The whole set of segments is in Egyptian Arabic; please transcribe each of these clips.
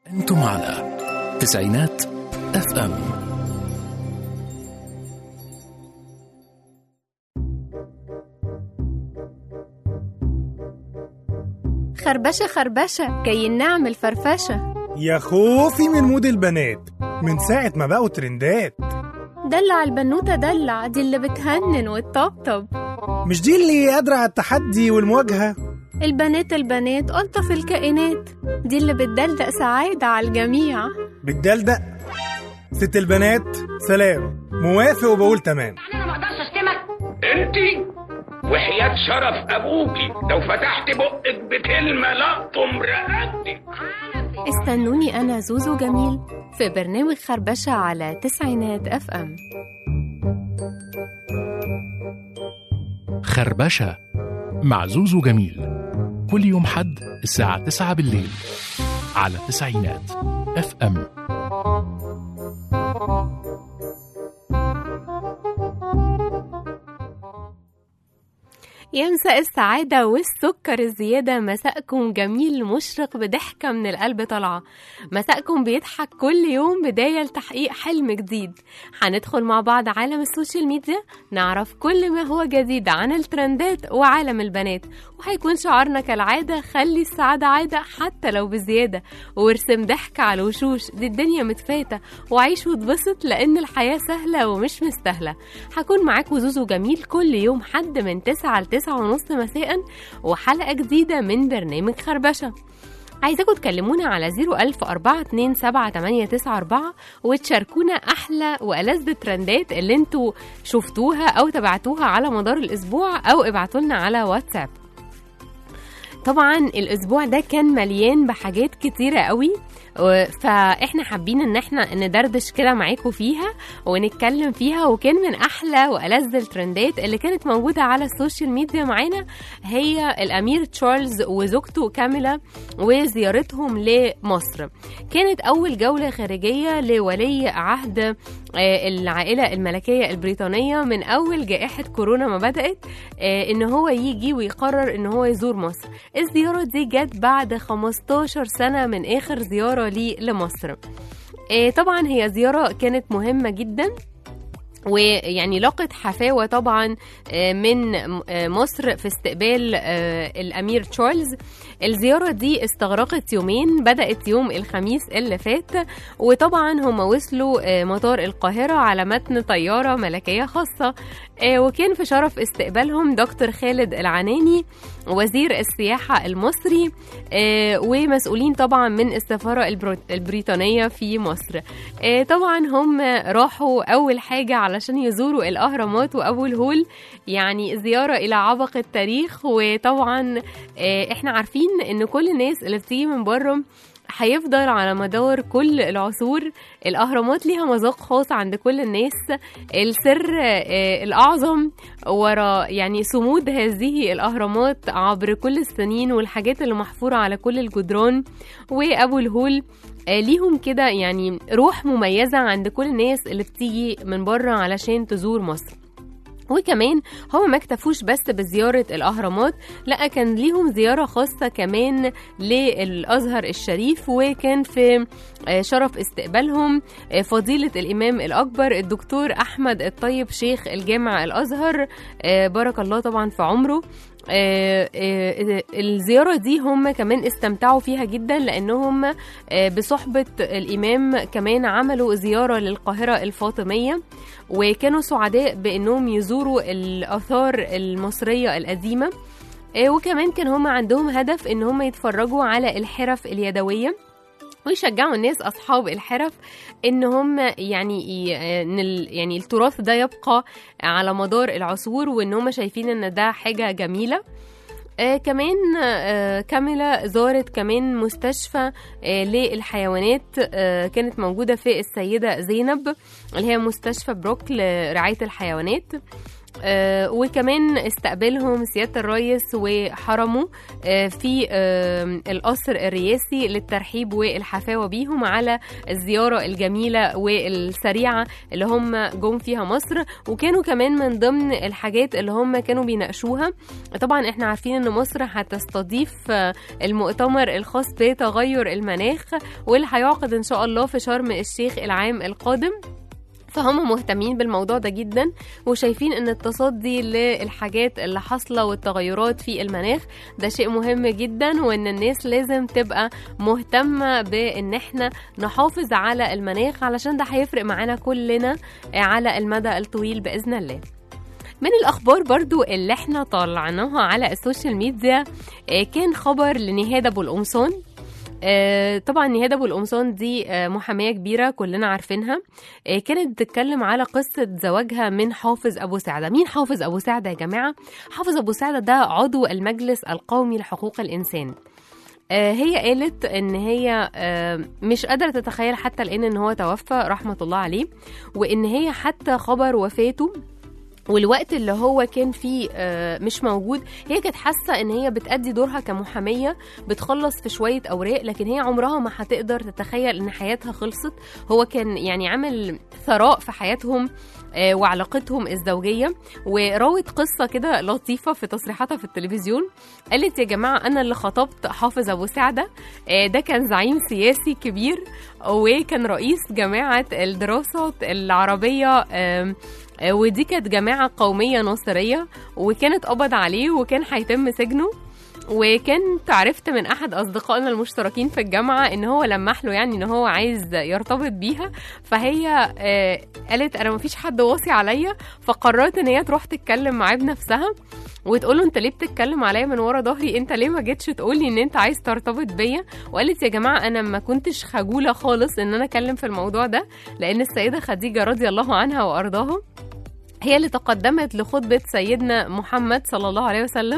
أنتم على تسعينات اف ام خربشة خربشة كي نعمل فرفشة يا خوفي من مود البنات من ساعة ما بقوا ترندات دلع البنوتة دلع دي اللي بتهنن وتطبطب مش دي اللي قادرة على التحدي والمواجهة البنات البنات ألطف الكائنات دي اللي بتدلدق سعادة على الجميع بالدلدق ست البنات سلام موافق وبقول تمام انا ما اقدرش اشتمك انت وحياة شرف ابوكي لو فتحت بقك بكلمة لقطم رقبتك استنوني أنا زوزو جميل في برنامج خربشة على تسعينات اف ام خربشة مع زوزو جميل كل يوم حد الساعة 9 بالليل على تسعينات اف ام يا مساء السعادة والسكر الزيادة مساءكم جميل مشرق بضحكة من القلب طالعة مساءكم بيضحك كل يوم بداية لتحقيق حلم جديد هندخل مع بعض عالم السوشيال ميديا نعرف كل ما هو جديد عن الترندات وعالم البنات وهيكون شعارنا كالعادة خلي السعادة عادة حتى لو بزيادة وارسم ضحك على الوشوش دي الدنيا متفاتة وعيش واتبسط لأن الحياة سهلة ومش مستاهلة هكون معاكم زوزو جميل كل يوم حد من 9 ل 9 ونص مساء وحلقة جديدة من برنامج خربشة عايزاكم تكلمونا على 010427894 وتشاركونا أحلى وألذ الترندات اللي انتوا شفتوها أو تابعتوها على مدار الأسبوع أو ابعتوا لنا على واتساب طبعا الأسبوع ده كان مليان بحاجات كتيرة قوي و- فاحنا حابين ان احنا ندردش كده معاكم فيها ونتكلم فيها وكان من احلى والذ الترندات اللي كانت موجوده على السوشيال ميديا معانا هي الامير تشارلز وزوجته كاميلا وزيارتهم لمصر كانت اول جوله خارجيه لولي عهد آه، العائله الملكيه البريطانيه من اول جائحه كورونا ما بدات آه، ان هو يجي ويقرر ان هو يزور مصر الزياره دي جت بعد 15 سنه من اخر زياره ليه لمصر آه، طبعا هي زياره كانت مهمه جدا ويعني لقت حفاوة طبعا آه، من آه، مصر في استقبال آه، الأمير تشارلز الزيارة دي استغرقت يومين بدأت يوم الخميس اللي فات وطبعا هم وصلوا آه، مطار القاهرة على متن طيارة ملكية خاصة آه، وكان في شرف استقبالهم دكتور خالد العناني وزير السياحة المصري آه، ومسؤولين طبعا من السفارة البرو- البريطانية في مصر آه، طبعا هم راحوا أول حاجة علشان يزوروا الأهرامات وأبو الهول يعني زيارة إلى عبق التاريخ وطبعا آه، احنا عارفين ان كل الناس اللي بتيجي من بره هيفضل على مدار كل العصور الأهرامات ليها مذاق خاص عند كل الناس السر آه، الأعظم وراء يعني صمود هذه الأهرامات عبر كل السنين والحاجات اللي محفورة على كل الجدران وأبو الهول آه، ليهم كده يعني روح مميزة عند كل الناس اللي بتيجي من بره علشان تزور مصر وكمان هم ما اكتفوش بس بزيارة الأهرامات لا كان ليهم زيارة خاصة كمان للأزهر الشريف وكان في آه، شرف استقبالهم آه، فضيلة الإمام الأكبر الدكتور أحمد الطيب شيخ الجامع الأزهر آه، بارك الله طبعا في عمره آه، آه، الزيارة دي هم كمان استمتعوا فيها جدا لأنهم آه، بصحبة الإمام كمان عملوا زيارة للقاهرة الفاطمية وكانوا سعداء بأنهم يزوروا الآثار المصرية القديمة آه، وكمان كان هم عندهم هدف ان هم يتفرجوا على الحرف اليدويه ويشجعوا الناس اصحاب الحرف ان هم يعني ي- ان ال- يعني التراث ده يبقى على مدار العصور وان هم شايفين ان ده حاجه جميله آه كمان آه كاميلا زارت كمان مستشفى آه للحيوانات آه كانت موجودة في السيدة زينب اللي هي مستشفى بروك لرعاية الحيوانات آه، وكمان استقبلهم سيادة الرئيس وحرموا آه، في آه، القصر الرئاسي للترحيب والحفاوة بيهم على الزيارة الجميلة والسريعة اللي هم جم فيها مصر وكانوا كمان من ضمن الحاجات اللي هم كانوا بيناقشوها طبعا احنا عارفين ان مصر هتستضيف آه، المؤتمر الخاص بتغير المناخ واللي هيعقد ان شاء الله في شرم الشيخ العام القادم فهم مهتمين بالموضوع ده جدا وشايفين ان التصدي للحاجات اللي حاصله والتغيرات في المناخ ده شيء مهم جدا وان الناس لازم تبقى مهتمه بان احنا نحافظ على المناخ علشان ده هيفرق معانا كلنا على المدى الطويل باذن الله من الاخبار برضو اللي احنا طلعناها على السوشيال ميديا آه، كان خبر لنهاد ابو القمصان آه، طبعا نهاد ابو القمصان دي آه، محاميه كبيره كلنا عارفينها آه، كانت بتتكلم على قصه زواجها من حافظ ابو سعده مين حافظ ابو سعده يا جماعه حافظ ابو سعده ده عضو المجلس القومي لحقوق الانسان آه، هي قالت ان هي آه، مش قادره تتخيل حتى الان ان هو توفى رحمه الله عليه وان هي حتى خبر وفاته والوقت اللي هو كان فيه آه، مش موجود هي كانت حاسه ان هي بتأدي دورها كمحاميه بتخلص في شويه اوراق لكن هي عمرها ما هتقدر تتخيل ان حياتها خلصت هو كان يعني عامل ثراء في حياتهم آه، وعلاقتهم الزوجيه وراوت قصه كده لطيفه في تصريحاتها في التلفزيون قالت يا جماعه انا اللي خطبت حافظ ابو سعده آه، ده كان زعيم سياسي كبير وكان رئيس جماعه الدراسات العربيه آم، آه، ودي كانت جماعة قومية ناصرية وكانت قبض عليه وكان هيتم سجنه وكنت عرفت من احد اصدقائنا المشتركين في الجامعه ان هو لمح له يعني ان هو عايز يرتبط بيها فهي آه، قالت انا مفيش حد واصي عليا فقررت ان هي تروح تتكلم معاه بنفسها وتقول له انت ليه بتتكلم عليا من ورا ظهري انت ليه ما جيتش تقول لي ان انت عايز ترتبط بيا وقالت يا جماعه انا ما كنتش خجوله خالص ان انا اتكلم في الموضوع ده لان السيده خديجه رضي الله عنها وارضاها هي اللي تقدمت لخطبة سيدنا محمد صلى الله عليه وسلم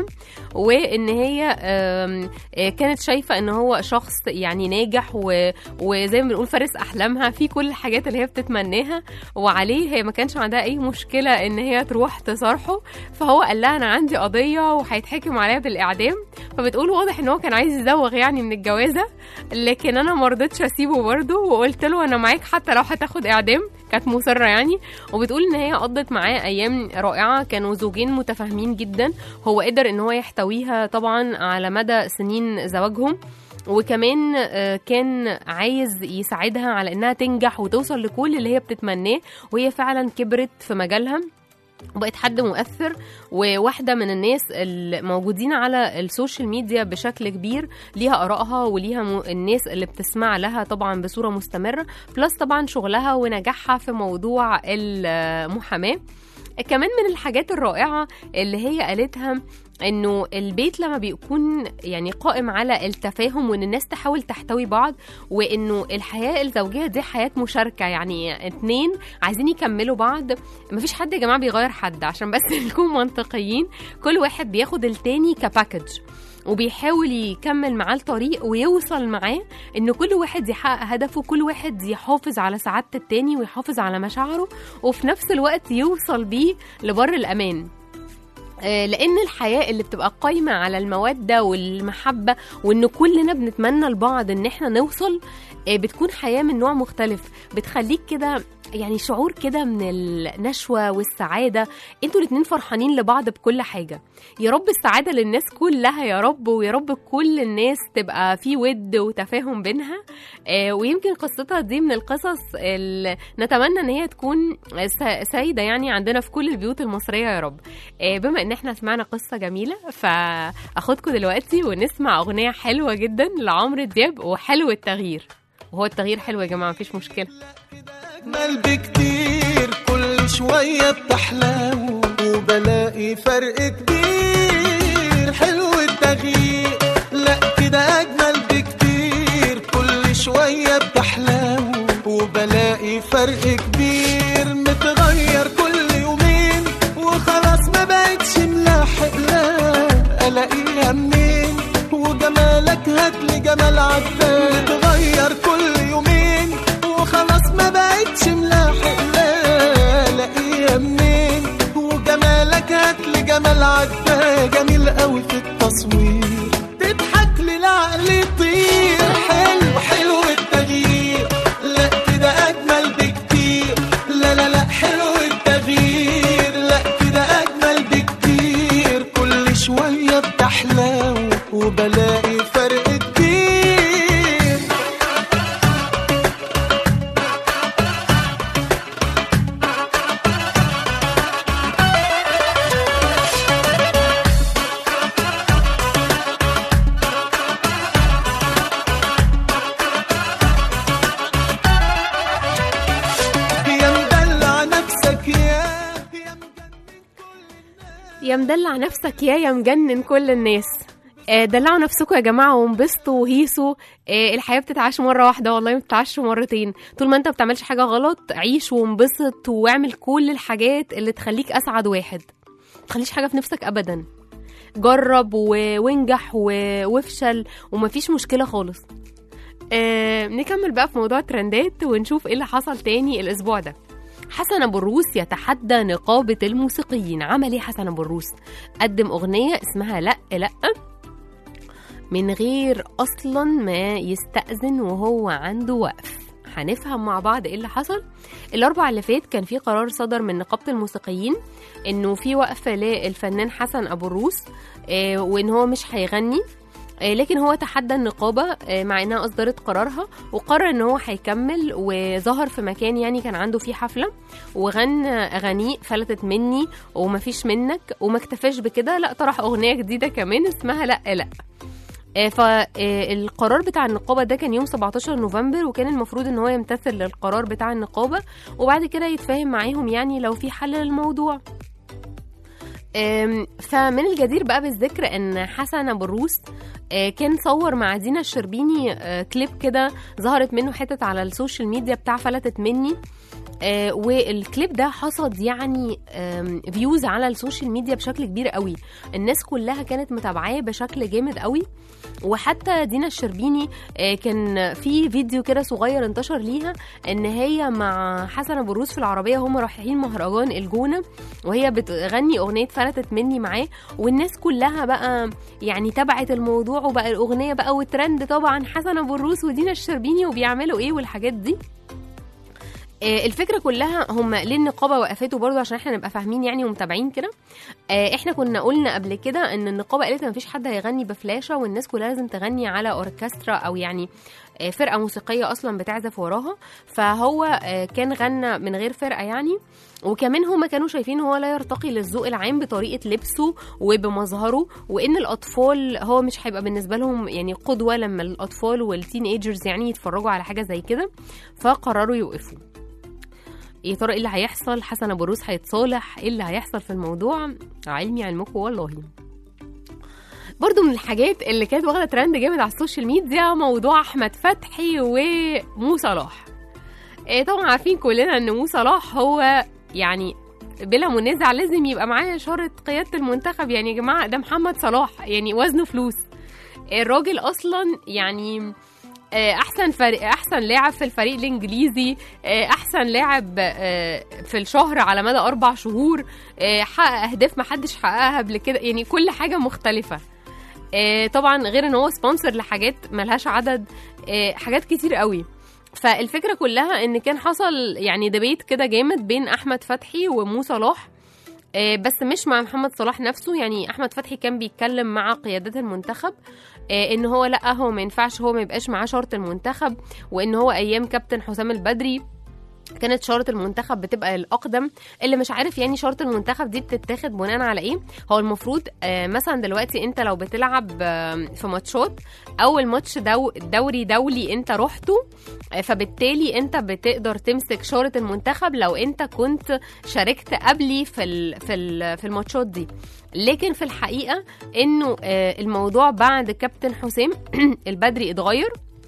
وإن هي آم، آه، كانت شايفة إن هو شخص يعني ناجح و- وزي ما بنقول فارس أحلامها في كل الحاجات اللي هي بتتمناها وعليه هي ما كانش عندها أي مشكلة إن هي تروح تصارحه فهو قال لها أنا عندي قضية وهيتحكم عليها بالإعدام فبتقول واضح إن هو كان عايز يزوغ يعني من الجوازة لكن أنا مرضتش أسيبه برضه وقلت له أنا معاك حتى لو هتاخد إعدام كانت مصرة يعني وبتقول ان هي قضت معاه ايام رائعه كانوا زوجين متفاهمين جدا هو قدر ان هو يحتويها طبعا على مدى سنين زواجهم وكمان آه، كان عايز يساعدها على انها تنجح وتوصل لكل اللي هي بتتمناه وهي فعلا كبرت في مجالها وبقت حد مؤثر وواحده من الناس الموجودين على السوشيال ميديا بشكل كبير ليها ارائها وليها م... الناس اللي بتسمع لها طبعا بصوره مستمره بلس طبعا شغلها ونجاحها في موضوع المحاماه كمان من الحاجات الرائعه اللي هي قالتها انه البيت لما بيكون يعني قائم على التفاهم وان الناس تحاول تحتوي بعض وانه الحياه الزوجيه دي حياه مشاركه يعني اتنين عايزين يكملوا بعض مفيش حد يا جماعه بيغير حد عشان بس نكون منطقيين كل واحد بياخد التاني كباكج وبيحاول يكمل معاه الطريق ويوصل معاه ان كل واحد يحقق هدفه كل واحد يحافظ على سعاده التاني ويحافظ على مشاعره وفي نفس الوقت يوصل بيه لبر الامان آه، لان الحياه اللي بتبقى قايمه على الموده والمحبه وان كلنا بنتمنى لبعض ان احنا نوصل آه، بتكون حياه من نوع مختلف بتخليك كده يعني شعور كده من النشوة والسعادة انتوا الاتنين فرحانين لبعض بكل حاجة يا رب السعادة للناس كلها يا رب ويا رب كل الناس تبقى في ود وتفاهم بينها آه، ويمكن قصتها دي من القصص اللي نتمنى ان هي تكون س- سايدة يعني عندنا في كل البيوت المصرية يا رب آه، بما ان احنا سمعنا قصة جميلة فاخدكم دلوقتي ونسمع اغنية حلوة جدا لعمرو دياب وحلو التغيير وهو التغيير حلو يا جماعة مفيش مشكلة أجمل بكتير كل شوية بتحلو وبلاقي فرق كبير حلو التغيير لا كده أجمل بكتير كل شوية بتحلو وبلاقي فرق كبير متغير كل يومين وخلاص ما بقتش ملاحق لا ألاقيها منين وجمالك هاتلي جمال عدنان متغير كل يومين وخلاص ما بقتش ملاحق لا الاقيها منين وجمالك جمال عداه جميل قوي في التصوير تضحك للعقل يطير حلو حلو التغيير لا كده اجمل بكتير لا لا لا حلو التغيير لا كده اجمل بكتير كل شويه بتحلو وبلاقي فرق كبير يا مدلع نفسك يا يا يا مدلع نفسك يا يا مجنن كل الناس آه، دلعوا نفسكم يا جماعه وانبسطوا وهيسوا آه، الحياه بتتعاش مره واحده والله ما بتتعاش مرتين طول ما انت ما بتعملش حاجه غلط عيش وانبسط واعمل كل الحاجات اللي تخليك اسعد واحد ما تخليش حاجه في نفسك ابدا جرب و... وانجح و... وافشل ومفيش مشكله خالص آه نكمل بقى في موضوع الترندات ونشوف ايه اللي حصل تاني الاسبوع ده حسن ابو الروس يتحدى نقابه الموسيقيين عمل ايه حسن ابو الروس قدم اغنيه اسمها لا لا من غير اصلا ما يستأذن وهو عنده وقف هنفهم مع بعض ايه اللي حصل الاربع اللي فات كان في قرار صدر من نقابه الموسيقيين انه في وقفه للفنان حسن ابو الروس آه، وان هو مش هيغني آه، لكن هو تحدى النقابه آه، مع انها اصدرت قرارها وقرر ان هو هيكمل وظهر في مكان يعني كان عنده فيه حفله وغنى اغانيه فلتت مني ومفيش منك وما اكتفاش بكده لا طرح اغنيه جديده كمان اسمها لا لا فالقرار بتاع النقابه ده كان يوم 17 نوفمبر وكان المفروض ان هو يمتثل للقرار بتاع النقابه وبعد كده يتفاهم معاهم يعني لو في حل للموضوع آم، فمن الجدير بقى بالذكر ان حسن ابو الروس آه، كان صور مع دينا الشربيني آه، كليب كده ظهرت منه حتت على السوشيال ميديا بتاع فلتت مني آه، والكليب ده حصد يعني آم، فيوز على السوشيال ميديا بشكل كبير قوي الناس كلها كانت متابعاه بشكل جامد قوي وحتى دينا الشربيني آه، كان في فيديو كده صغير انتشر ليها ان هي مع حسن ابو الروس في العربيه هم رايحين مهرجان الجونه وهي بتغني اغنيه فلتت مني معاه والناس كلها بقى يعني تبعت الموضوع وبقى الاغنيه بقى وترند طبعا حسن ابو الروس ودينا الشربيني وبيعملوا ايه والحاجات دي آه، الفكره كلها هم ليه النقابه وقفته برضو عشان احنا نبقى فاهمين يعني ومتابعين كده آه، احنا كنا قلنا قبل كده ان النقابه قالت ما فيش حد هيغني بفلاشه والناس كلها لازم تغني على اوركسترا او يعني آه، فرقه موسيقيه اصلا بتعزف وراها فهو آه، كان غنى من غير فرقه يعني وكمان هما كانوا شايفين هو لا يرتقي للذوق العام بطريقه لبسه وبمظهره وان الاطفال هو مش هيبقى بالنسبه لهم يعني قدوه لما الاطفال والتين ايجرز يعني يتفرجوا على حاجه زي كده فقرروا يوقفوا يا ترى ايه اللي هيحصل حسن ابو الروس هيتصالح ايه اللي هيحصل في الموضوع علمي علمكم والله برضو من الحاجات اللي كانت واخده ترند جامد على السوشيال ميديا موضوع احمد فتحي ومو صلاح إيه طبعا عارفين كلنا ان مو صلاح هو يعني بلا منازع لازم يبقى معاه شارة قيادة المنتخب يعني يا جماعة ده محمد صلاح يعني وزنه فلوس الراجل أصلا يعني آه، احسن فريق احسن لاعب في الفريق الانجليزي آه، احسن لاعب آه، في الشهر على مدى اربع شهور آه، حقق اهداف ما حدش حققها قبل كده يعني كل حاجه مختلفه آه، طبعا غير ان هو سبونسر لحاجات ملهاش عدد آه، حاجات كتير قوي فالفكره كلها ان كان حصل يعني ديبيت كده جامد بين احمد فتحي ومو صلاح آه، بس مش مع محمد صلاح نفسه يعني احمد فتحي كان بيتكلم مع قيادات المنتخب آه، ان هو لا هو ما ينفعش هو ما يبقاش معاه شرط المنتخب وان هو ايام كابتن حسام البدري كانت شارة المنتخب بتبقى الأقدم اللي مش عارف يعني شارة المنتخب دي بتتاخد بناء على إيه هو المفروض آه مثلا دلوقتي أنت لو بتلعب آه في ماتشات أول ماتش دو دوري دولي أنت رحته آه فبالتالي أنت بتقدر تمسك شارة المنتخب لو أنت كنت شاركت قبلي في ال في ال في الماتشات دي لكن في الحقيقة إنه آه الموضوع بعد كابتن حسام البدري اتغير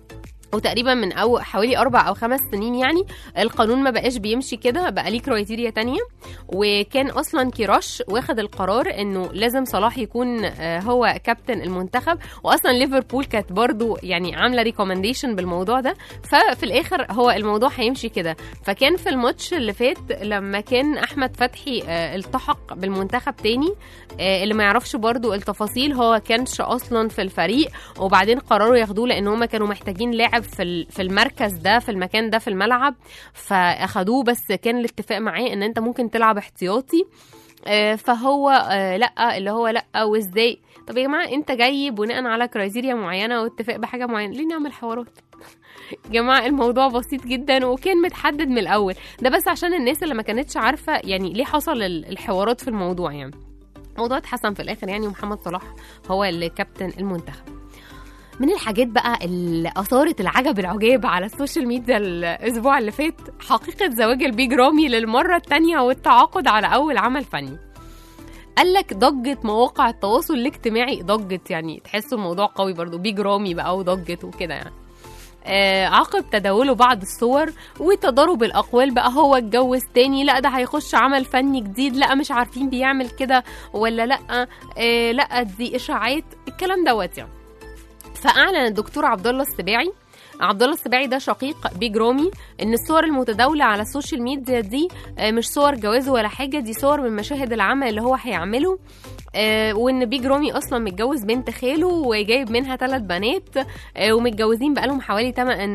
وتقريبا من أو حوالي أربع أو خمس سنين يعني القانون ما بقاش بيمشي كده بقى ليه كرايتيريا تانية وكان أصلا كيراش واخد القرار إنه لازم صلاح يكون آه، هو كابتن المنتخب وأصلا ليفربول كانت برضو يعني عاملة ريكومنديشن بالموضوع ده ففي الآخر هو الموضوع هيمشي كده فكان في الماتش اللي فات لما كان أحمد فتحي آه، التحق بالمنتخب تاني آه، اللي ما يعرفش برضو التفاصيل هو كانش أصلا في الفريق وبعدين قرروا ياخدوه لان هم كانوا محتاجين لاعب في ال- في المركز ده في المكان ده في الملعب فاخدوه بس كان الاتفاق معاه ان انت ممكن تلعب احتياطي آه، فهو آه، لا اللي هو لا وازاي طب يا جماعه انت جاي بناء على كرايتيريا معينه واتفاق بحاجه معينه ليه نعمل حوارات يا جماعه الموضوع بسيط جدا وكان متحدد من الاول ده بس عشان الناس اللي ما كانتش عارفه يعني ليه حصل ال- الحوارات في الموضوع يعني الموضوع اتحسن في الاخر يعني ومحمد صلاح هو اللي كابتن المنتخب من الحاجات بقى اللي اثارت العجب العجاب على السوشيال ميديا الاسبوع اللي فات حقيقه زواج البيج رامي للمره الثانيه والتعاقد على اول عمل فني قال لك ضجت مواقع التواصل الاجتماعي ضجت يعني تحسوا الموضوع قوي برضو بيج رامي بقى وضجت وكده يعني آه عقب تداوله بعض الصور وتضارب الاقوال بقى هو اتجوز تاني لا ده هيخش عمل فني جديد لا مش عارفين بيعمل كده ولا لا آه لا دي اشاعات الكلام دوت يعني فاعلن الدكتور عبد الله السباعي عبد الله السباعي ده شقيق بيج رامي ان الصور المتداوله على السوشيال ميديا دي آه، مش صور جوازه ولا حاجه دي صور من مشاهد العمل اللي هو هيعمله آه، وان بيج رامي اصلا متجوز بنت خاله وجايب منها ثلاث بنات آه، ومتجوزين بقالهم حوالي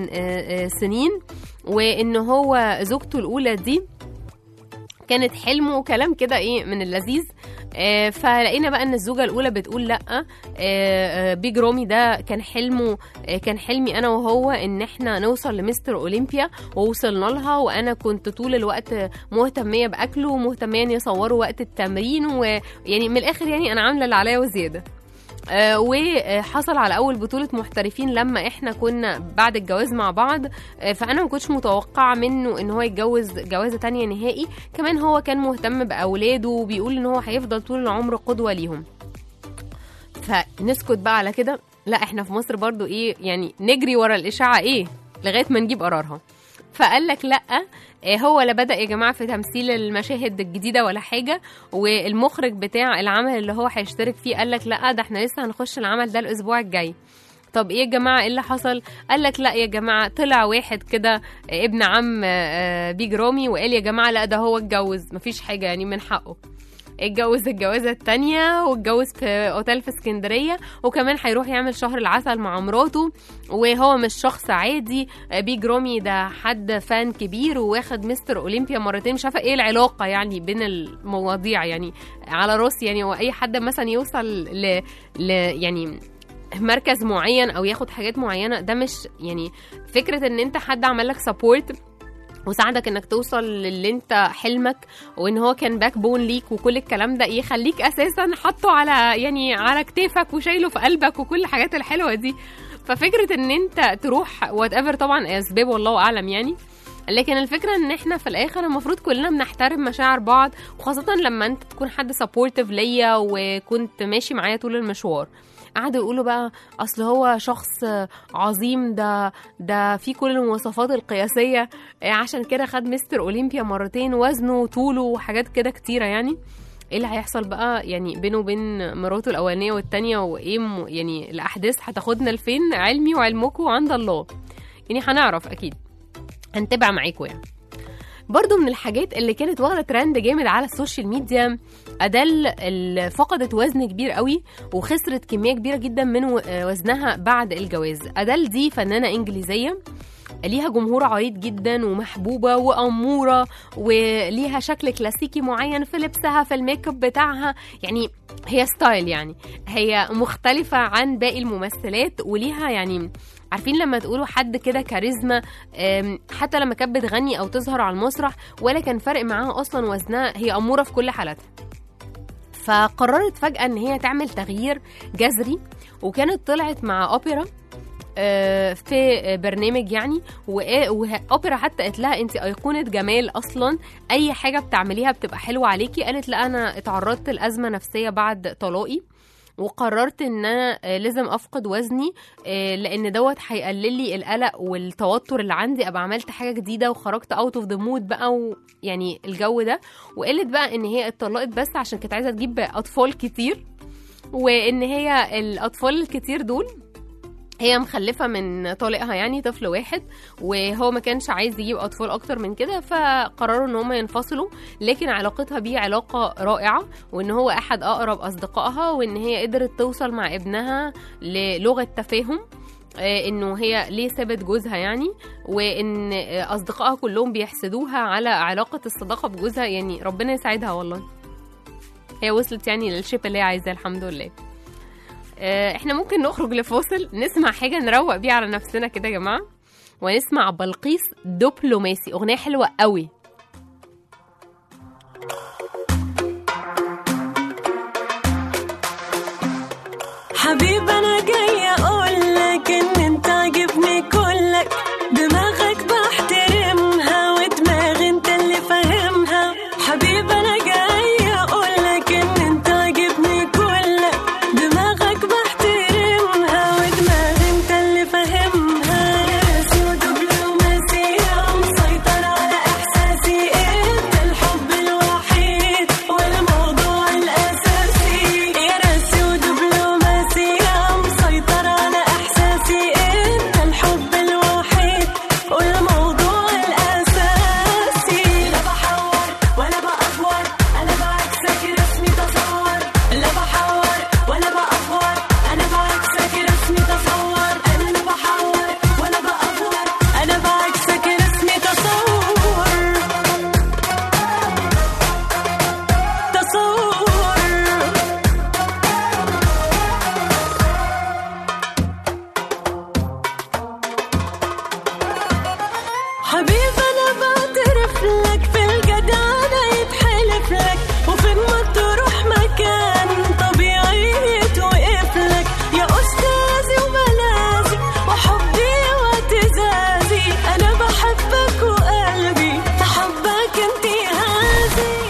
8 سنين وان هو زوجته الاولى دي كانت حلمه وكلام كده ايه من اللذيذ آه فلقينا بقى ان الزوجه الاولى بتقول لا آه آه بيج رامي ده كان حلمه آه كان حلمي انا وهو ان احنا نوصل لمستر اولمبيا ووصلنا لها وانا كنت طول الوقت مهتميه باكله ومهتميه ان يصوروا وقت التمرين ويعني من الاخر يعني انا عامله اللي عليا وزياده آه، وحصل على اول بطوله محترفين لما احنا كنا بعد الجواز مع بعض آه، فانا ما كنتش متوقعه منه ان هو يتجوز جوازه تانية نهائي كمان هو كان مهتم باولاده وبيقول ان هو هيفضل طول العمر قدوه ليهم فنسكت بقى على كده لا احنا في مصر برضو ايه يعني نجري ورا الاشاعه ايه لغايه ما نجيب قرارها فقال لك لا آه، هو لا بدا يا جماعه في تمثيل المشاهد الجديده ولا حاجه والمخرج بتاع العمل اللي هو هيشترك فيه قال لك لا ده احنا لسه هنخش العمل ده الاسبوع الجاي طب ايه يا جماعه ايه اللي حصل قال لك لا يا جماعه طلع واحد كده آه، ابن عم آه، بيج رامي وقال يا جماعه لا ده هو اتجوز مفيش حاجه يعني من حقه اتجوز الجوازة التانية واتجوز في اوتيل في اسكندرية وكمان هيروح يعمل شهر العسل مع مراته وهو مش شخص عادي بيج رامي ده حد فان كبير وواخد مستر اولمبيا مرتين مش عارفة ايه العلاقة يعني بين المواضيع يعني على راسي يعني واي حد مثلا يوصل ل, ل... يعني مركز معين او ياخد حاجات معينه ده مش يعني فكره ان انت حد عمل لك سبورت وساعدك انك توصل للي انت حلمك وان هو كان باك بون ليك وكل الكلام ده يخليك اساسا حاطه على يعني على كتافك وشايله في قلبك وكل الحاجات الحلوه دي ففكره ان انت تروح وات ايفر طبعا اسباب والله اعلم يعني لكن الفكره ان احنا في الاخر المفروض كلنا بنحترم مشاعر بعض وخاصه لما انت تكون حد سبورتيف ليا وكنت ماشي معايا طول المشوار قعدوا يقولوا بقى اصل هو شخص عظيم ده ده في كل المواصفات القياسيه عشان كده خد مستر اولمبيا مرتين وزنه وطوله وحاجات كده كتيره يعني ايه اللي هيحصل بقى يعني بينه وبين مراته الاولانيه والتانيه وايه م- يعني الاحداث هتاخدنا لفين علمي وعلمكم عند الله يعني هنعرف اكيد هنتابع معاكم يعني برضو من الحاجات اللي كانت واخده ترند جامد على السوشيال ميديا ادل اللي فقدت وزن كبير قوي وخسرت كميه كبيره جدا من و- وزنها بعد الجواز ادل دي فنانه انجليزيه ليها جمهور عريض جدا ومحبوبه واموره وليها شكل كلاسيكي معين في لبسها في الميك اب بتاعها يعني هي ستايل يعني هي مختلفه عن باقي الممثلات وليها يعني عارفين لما تقولوا حد كده كاريزما أم، حتى لما كانت بتغني او تظهر على المسرح ولا كان فارق معاها اصلا وزنها هي اموره في كل حالاتها فقررت فجاه ان هي تعمل تغيير جذري وكانت طلعت مع اوبرا آه، في برنامج يعني وإيه- واوبرا حتى قالت لها انت ايقونه جمال اصلا اي حاجه بتعمليها بتبقى حلوه عليكي قالت لا انا اتعرضت لازمه نفسيه بعد طلاقي وقررت ان انا آه، لازم افقد وزني آه، لان دوت هيقلل لي القلق والتوتر اللي عندي ابقى عملت حاجه جديده وخرجت اوت اوف ذا مود بقى ويعني الجو ده وقالت بقى ان هي اتطلقت بس عشان كانت عايزه تجيب اطفال كتير وان هي الاطفال الكتير دول هي مخلفة من طليقها يعني طفل واحد وهو ما كانش عايز يجيب أطفال أكتر من كده فقرروا إن هما ينفصلوا لكن علاقتها بيه علاقة رائعة وإن هو أحد أقرب أصدقائها وإن هي قدرت توصل مع ابنها للغة تفاهم آه، انه هي ليه سابت جوزها يعني وان آه، اصدقائها كلهم بيحسدوها على علاقه الصداقه بجوزها يعني ربنا يساعدها والله هي وصلت يعني للشيب اللي هي عايزاه الحمد لله آه، احنا ممكن نخرج لفاصل نسمع حاجه نروق بيها على نفسنا كده يا جماعه ونسمع بلقيس دبلوماسي اغنيه حلوه قوي حبيب انا جاي اقول لك ان انت عاجبني كلك دماغك بحترمها ودماغي انت اللي فاهمها حبيب انا جاي اقول لك ان انت عاجبني كلك دماغك بحترمها ودماغي انت اللي فاهمها يا راسي ودبلوماسية مسيطر على احساسي انت الحب الوحيد والموضوع الاساسي يا راسي ودبلوماسية مسيطر على احساسي انت الحب الوحيد والموضوع الاساسي لا بحور ولا بأفور انا بعكسك رسمي تصور لا بحور ولا بأفور انا بعكسك رسمي تصور انا لا بحور ولا بأفور انا بعكسك رسمي تصور تصور حبيب انا بعترف لك في الجدعنة يتحلف لك وفين ما تروح مكان طبيعي يتوقف لك يا استاذي وملاذي وحبي واعتزازي انا بحبك وقلبي تحبك انتهازي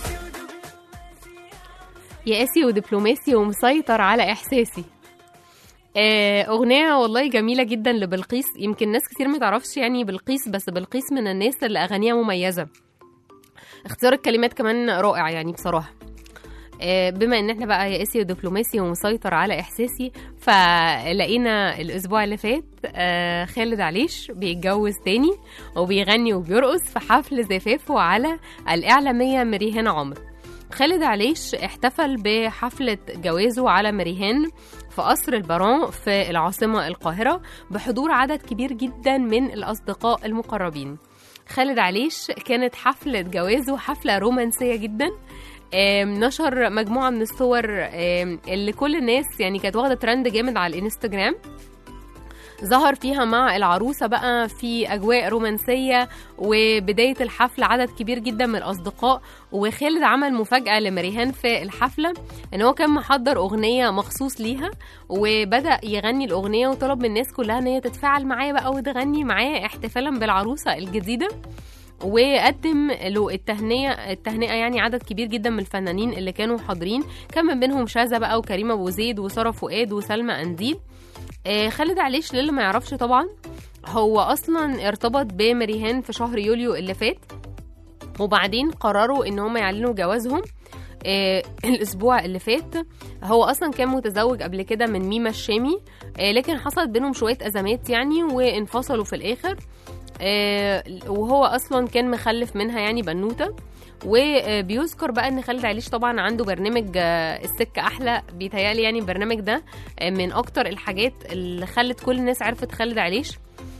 ياسي ودبلوماسي ومسيطر على احساسي آه، أغنية والله جميلة جدا لبلقيس يمكن ناس كتير ما تعرفش يعني بلقيس بس بلقيس من الناس اللي أغانيها مميزة اختيار الكلمات كمان رائع يعني بصراحة آه، بما ان احنا بقى ياسي ودبلوماسي ومسيطر على احساسي فلقينا الاسبوع اللي فات آه، خالد عليش بيتجوز تاني وبيغني وبيرقص في حفل زفافه على الاعلاميه مريهان عمرو خالد عليش احتفل بحفلة جوازه على مريهان في قصر البارون في العاصمة القاهرة بحضور عدد كبير جدا من الأصدقاء المقربين خالد عليش كانت حفلة جوازه حفلة رومانسية جدا آم، نشر مجموعة من الصور آم، اللي كل الناس يعني كانت واخدة ترند جامد على الانستجرام ظهر فيها مع العروسة بقى في أجواء رومانسية وبداية الحفل عدد كبير جدا من الأصدقاء وخالد عمل مفاجأة لمريهان في الحفلة إن هو كان محضر أغنية مخصوص ليها وبدأ يغني الأغنية وطلب من الناس كلها إن هي تتفاعل معاه بقى وتغني معاه احتفالا بالعروسة الجديدة وقدم له التهنئة التهنئة يعني عدد كبير جدا من الفنانين اللي كانوا حاضرين كان من بينهم شاذة بقى وكريم أبو زيد وسارة فؤاد وسلمى أنديل آه، خالد عليش للي ما يعرفش طبعا هو اصلا ارتبط بمريهان في شهر يوليو اللي فات وبعدين قرروا ان هم يعلنوا جوازهم آه الاسبوع اللي فات هو اصلا كان متزوج قبل كده من ميمة الشامي آه لكن حصلت بينهم شويه ازمات يعني وانفصلوا في الاخر آه وهو اصلا كان مخلف منها يعني بنوته وبيذكر بقى ان خالد عليش طبعا عنده برنامج آه، السكه احلى بيتهيألي يعني البرنامج ده آه، من اكتر الحاجات اللي خلت كل الناس عرفت خالد عليش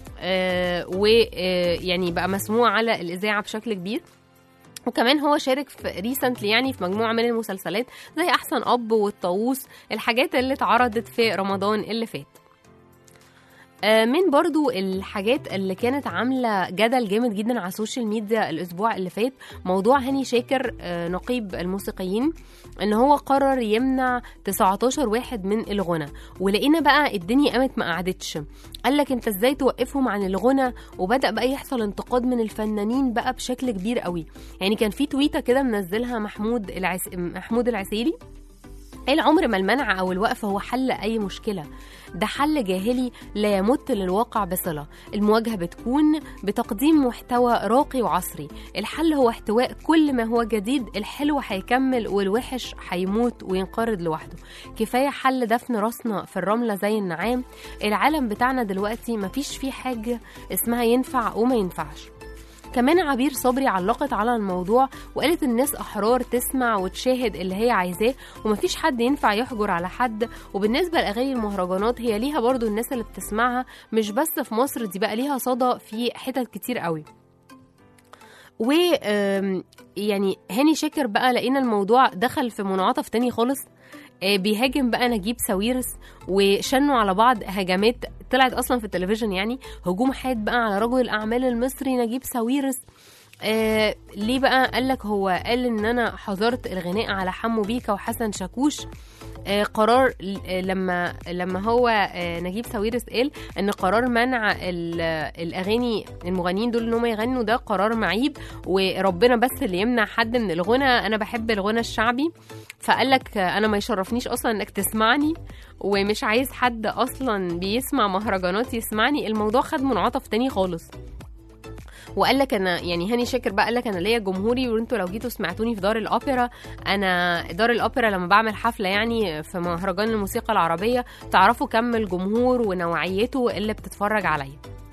ويعني بقى مسموع على الاذاعه بشكل كبير وكمان هو شارك في ريسنتلي يعني في مجموعه من المسلسلات زي احسن اب والطاووس الحاجات اللي اتعرضت في رمضان اللي فات آه، من برضو الحاجات اللي كانت عاملة جدل جامد جدا على السوشيال ميديا الأسبوع اللي فات موضوع هاني شاكر آه، نقيب الموسيقيين إن هو قرر يمنع 19 واحد من الغنى ولقينا بقى الدنيا قامت ما قعدتش قال لك انت ازاي توقفهم عن الغنى وبدأ بقى يحصل انتقاد من الفنانين بقى بشكل كبير قوي يعني كان في تويتة كده منزلها محمود العس... محمود العسيلي العمر ما المنع أو الوقف هو حل أي مشكلة ده حل جاهلي لا يمت للواقع بصلة المواجهة بتكون بتقديم محتوى راقي وعصري الحل هو احتواء كل ما هو جديد الحلو هيكمل والوحش هيموت وينقرض لوحده كفاية حل دفن راسنا في الرملة زي النعام العالم بتاعنا دلوقتي مفيش فيه حاجة اسمها ينفع وما ينفعش كمان عبير صبري علقت على الموضوع وقالت الناس أحرار تسمع وتشاهد اللي هي عايزاه ومفيش حد ينفع يحجر على حد وبالنسبة لأغاني المهرجانات هي ليها برضو الناس اللي بتسمعها مش بس في مصر دي بقى ليها صدى في حتت كتير قوي و آم، يعني هاني شاكر بقى لقينا الموضوع دخل في منعطف تاني خالص آه، بيهاجم بقى نجيب ساويرس وشنوا على بعض هجمات طلعت اصلا في التلفزيون يعني هجوم حاد بقى على رجل الاعمال المصري نجيب ساويرس آه ليه بقى قال لك هو قال ان انا حظرت الغناء على حمو بيكا وحسن شاكوش آه قرار آه لما لما هو آه نجيب ساويرس قال ان قرار منع ال- الاغاني المغنيين دول ان هم يغنوا ده قرار معيب وربنا بس اللي يمنع حد من الغنى انا بحب الغنى الشعبي فقال لك آه، انا ما يشرفنيش اصلا انك تسمعني ومش عايز حد اصلا بيسمع مهرجانات يسمعني الموضوع خد منعطف تاني خالص وقال لك انا يعني هاني شاكر بقى قال لك انا ليا جمهوري وانتوا لو جيتوا سمعتوني في دار الاوبرا انا دار الاوبرا لما بعمل حفله يعني في مهرجان الموسيقى العربيه تعرفوا كم الجمهور ونوعيته اللي بتتفرج عليا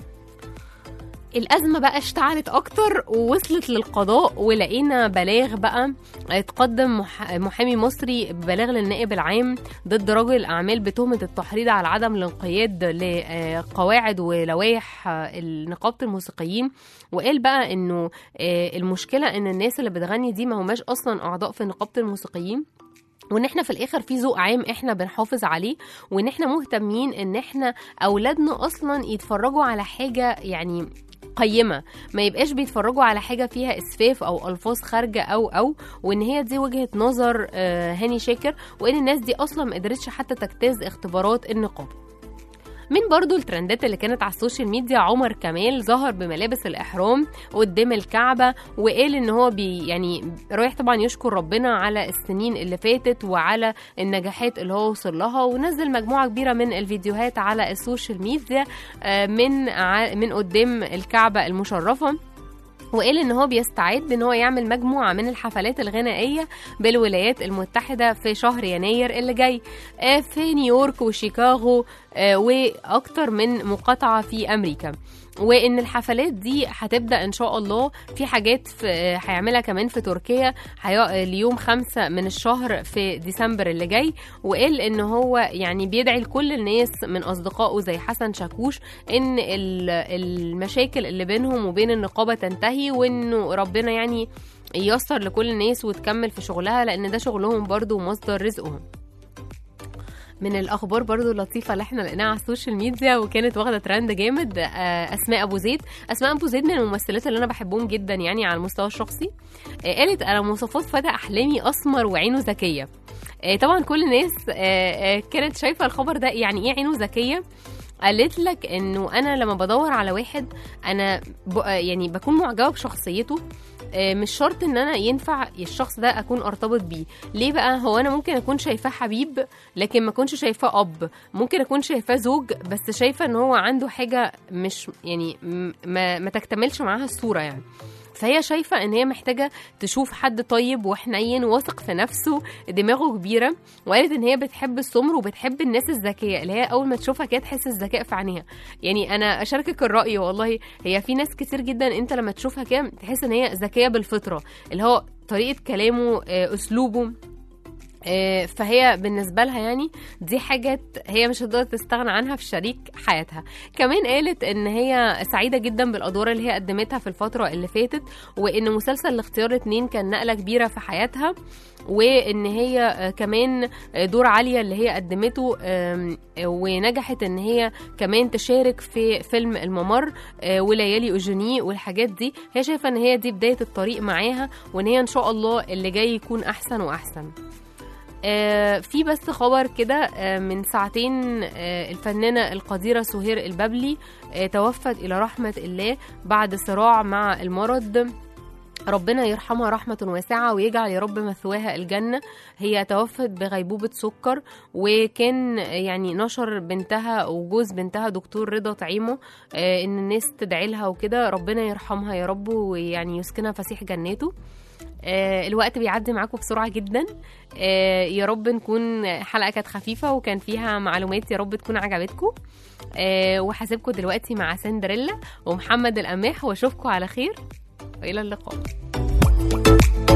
الأزمة بقى اشتعلت أكتر ووصلت للقضاء ولقينا بلاغ بقى اتقدم مح- محامي مصري ببلاغ للنائب العام ضد رجل الأعمال بتهمة التحريض على عدم الانقياد لقواعد ولوائح آه، نقابة الموسيقيين وقال بقى إنه آه، المشكلة إن الناس اللي بتغني دي ما هماش أصلا أعضاء في نقابة الموسيقيين وان احنا في الاخر في ذوق عام احنا بنحافظ عليه وان احنا مهتمين ان احنا اولادنا اصلا يتفرجوا على حاجه يعني قيمة ما يبقاش بيتفرجوا على حاجة فيها إسفاف أو ألفاظ خارجة أو أو وإن هي دي وجهة نظر آه، هاني شاكر وإن الناس دي أصلا ما قدرتش حتى تجتاز اختبارات النقابة من برضو الترندات اللي كانت على السوشيال ميديا عمر كمال ظهر بملابس الإحرام قدام الكعبة وقال إن هو بي يعني رايح طبعا يشكر ربنا على السنين اللي فاتت وعلى النجاحات اللي هو وصل لها ونزل مجموعة كبيرة من الفيديوهات على السوشيال ميديا آه، من ع- من قدام الكعبة المشرفة وقال ان هو بيستعد ان هو يعمل مجموعه من الحفلات الغنائيه بالولايات المتحده في شهر يناير اللي جاي آه، في نيويورك وشيكاغو آه، واكتر من مقاطعه في امريكا وان الحفلات دي هتبدا ان شاء الله في حاجات في آه، هيعملها كمان في تركيا هي- اليوم خمسة من الشهر في ديسمبر اللي جاي وقال ان هو يعني بيدعي لكل الناس من اصدقائه زي حسن شاكوش ان ال- المشاكل اللي بينهم وبين النقابه تنتهي وانه ربنا يعني ييسر لكل الناس وتكمل في شغلها لان ده شغلهم برضو ومصدر رزقهم من الاخبار برضو اللطيفه اللي احنا لقيناها على السوشيال ميديا وكانت واخده ترند جامد آه، اسماء ابو زيد اسماء ابو زيد من الممثلات اللي انا بحبهم جدا يعني على المستوى الشخصي آه، قالت انا مواصفات فتى احلامي اسمر وعينه ذكيه آه، طبعا كل الناس آه، آه، كانت شايفه الخبر ده يعني ايه عينه ذكيه قالت لك انه انا لما بدور على واحد انا ب... يعني بكون معجبه بشخصيته آه، مش شرط ان انا ينفع الشخص ده اكون ارتبط بيه ليه بقى هو انا ممكن اكون شايفاه حبيب لكن ما اكونش شايفاه اب ممكن اكون شايفاه زوج بس شايفه ان هو عنده حاجه مش يعني م- ما, ما تكتملش معاها الصوره يعني فهي شايفة ان هي محتاجة تشوف حد طيب وحنين واثق في نفسه دماغه كبيرة وقالت ان هي بتحب السمر وبتحب الناس الذكية اللي هي اول ما تشوفها كده تحس الذكاء في عينيها يعني انا اشاركك الرأي والله هي في ناس كتير جدا انت لما تشوفها كده تحس ان هي ذكية بالفطرة اللي هو طريقة كلامه آه، اسلوبه آه، فهي بالنسبة لها يعني دي حاجات هي مش هتقدر تستغنى عنها في شريك حياتها كمان قالت ان هي سعيدة جدا بالادوار اللي هي قدمتها في الفترة اللي فاتت وان مسلسل الاختيار اتنين كان نقلة كبيرة في حياتها وان هي آه، كمان آه، دور عالية اللي هي قدمته آم، آه، ونجحت ان هي كمان تشارك في فيلم الممر آه، وليالي اوجيني والحاجات دي هي شايفة ان هي دي بداية الطريق معاها وان هي ان شاء الله اللي جاي يكون احسن واحسن آه، في بس خبر كده آه، من ساعتين آه، الفنانة القديرة سهير البابلي آه، توفت إلى رحمة الله بعد صراع مع المرض ربنا يرحمها رحمة واسعة ويجعل يا رب مثواها الجنة هي توفت بغيبوبة سكر وكان يعني نشر بنتها وجوز بنتها دكتور رضا طعيمه آه، ان الناس تدعي لها وكده ربنا يرحمها يا رب ويعني يسكنها فسيح جناته آه، الوقت بيعدي معاكم بسرعة جدا آه، يا رب نكون حلقة كانت خفيفة وكان فيها معلومات يا رب تكون عجبتكم آه، وهسيبكم دلوقتي مع سندريلا ومحمد القماح واشوفكم على خير والى اللقاء